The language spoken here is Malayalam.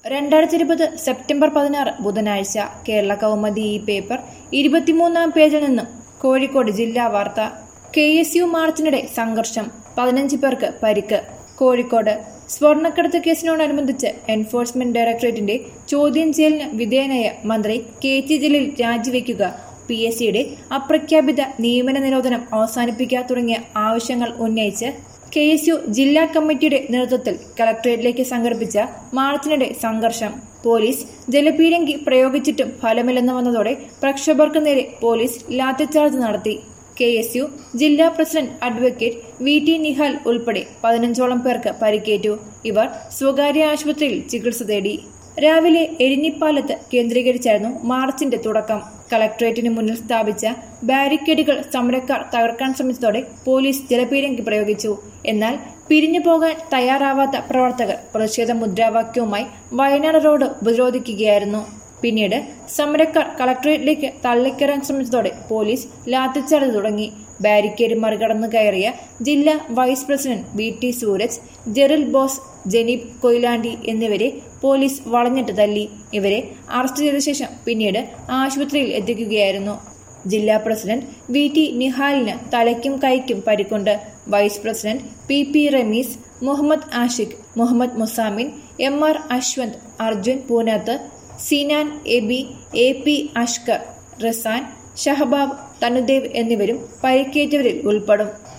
രണ്ടായിരത്തി ഇരുപത് സെപ്റ്റംബർ പതിനാറ് ബുധനാഴ്ച കേരള കൗമുദി ഈ പേപ്പർ ഇരുപത്തിമൂന്നാം പേജിൽ നിന്നും കോഴിക്കോട് ജില്ലാ വാർത്ത കെ എസ് യു മാർച്ചിനിടെ സംഘർഷം പതിനഞ്ച് പേർക്ക് പരിക്ക് കോഴിക്കോട് സ്വർണ്ണക്കടത്ത് കേസിനോടനുബന്ധിച്ച് എൻഫോഴ്സ്മെന്റ് ഡയറക്ടറേറ്റിന്റെ ചോദ്യം ചെയ്യലിന് വിധേയനായ മന്ത്രി കെ ടി ജലീൽ രാജിവെക്കുക പി എസ് സിയുടെ അപ്രഖ്യാപിത നിയമന നിരോധനം അവസാനിപ്പിക്കുക തുടങ്ങിയ ആവശ്യങ്ങൾ ഉന്നയിച്ച് കെ എസ് യു ജില്ലാ കമ്മിറ്റിയുടെ നേതൃത്വത്തിൽ കലക്ടറേറ്റിലേക്ക് സംഘടിപ്പിച്ച മാർച്ചിനിടെ സംഘർഷം പോലീസ് ജലപീരങ്കി പ്രയോഗിച്ചിട്ടും ഫലമില്ലെന്ന് വന്നതോടെ പ്രക്ഷോഭർക്ക് നേരെ പോലീസ് ലാത്തിച്ചാർജ് നടത്തി കെ എസ് യു ജില്ലാ president advocate V T Nihal ഉൾപ്പെടെ പതിനഞ്ചോളം പേർക്ക് പരിക്കേറ്റു ഇവർ സ്വകാര്യ ആശുപത്രിയിൽ ചികിത്സ തേടി രാവിലെ എരിഞ്ഞിപ്പാലത്ത് കേന്ദ്രീകരിച്ചായിരുന്നു മാർച്ചിന്റെ തുടക്കം കളക്ടറേറ്റിന് മുന്നിൽ സ്ഥാപിച്ച ബാരിക്കേഡുകൾ സമരക്കാർ തകർക്കാൻ ശ്രമിച്ചതോടെ പോലീസ് ജലപീരങ്കി പ്രയോഗിച്ചു എന്നാൽ പിരിഞ്ഞു പോകാൻ തയ്യാറാവാത്ത പ്രവർത്തകർ പ്രതിഷേധ മുദ്രാവാക്യവുമായി വയനാട് റോഡ് ഉപരോധിക്കുകയായിരുന്നു പിന്നീട് സമരക്കാർ കളക്ടറേറ്റിലേക്ക് തള്ളിക്കയറാൻ ശ്രമിച്ചതോടെ പോലീസ് ലാത്തിച്ചാർജ് തുടങ്ങി ബാരിക്കേഡ് മറികടന്ന് കയറിയ ജില്ലാ vice president V T Sooraj Jeril Bose Janeeb Koyilandy എന്നിവരെ പോലീസ് വളഞ്ഞിട്ട് തല്ലി ഇവരെ അറസ്റ്റ് ചെയ്ത ശേഷം പിന്നീട് ആശുപത്രിയിൽ എത്തിക്കുകയായിരുന്നു ജില്ലാ പ്രസിഡന്റ് വി ടി നിഹാലിന് തലയ്ക്കും കൈക്കും പരിക്കുണ്ട് vice president P P Ramees Muhammad Ashiq Muhammad Musamin M R Ashwanth Arjun Poonath Sinan Abi A P Ashkar Rasan Shahabab Thanudev എന്നിവരും പരിക്കേറ്റവരിൽ ഉൾപ്പെടും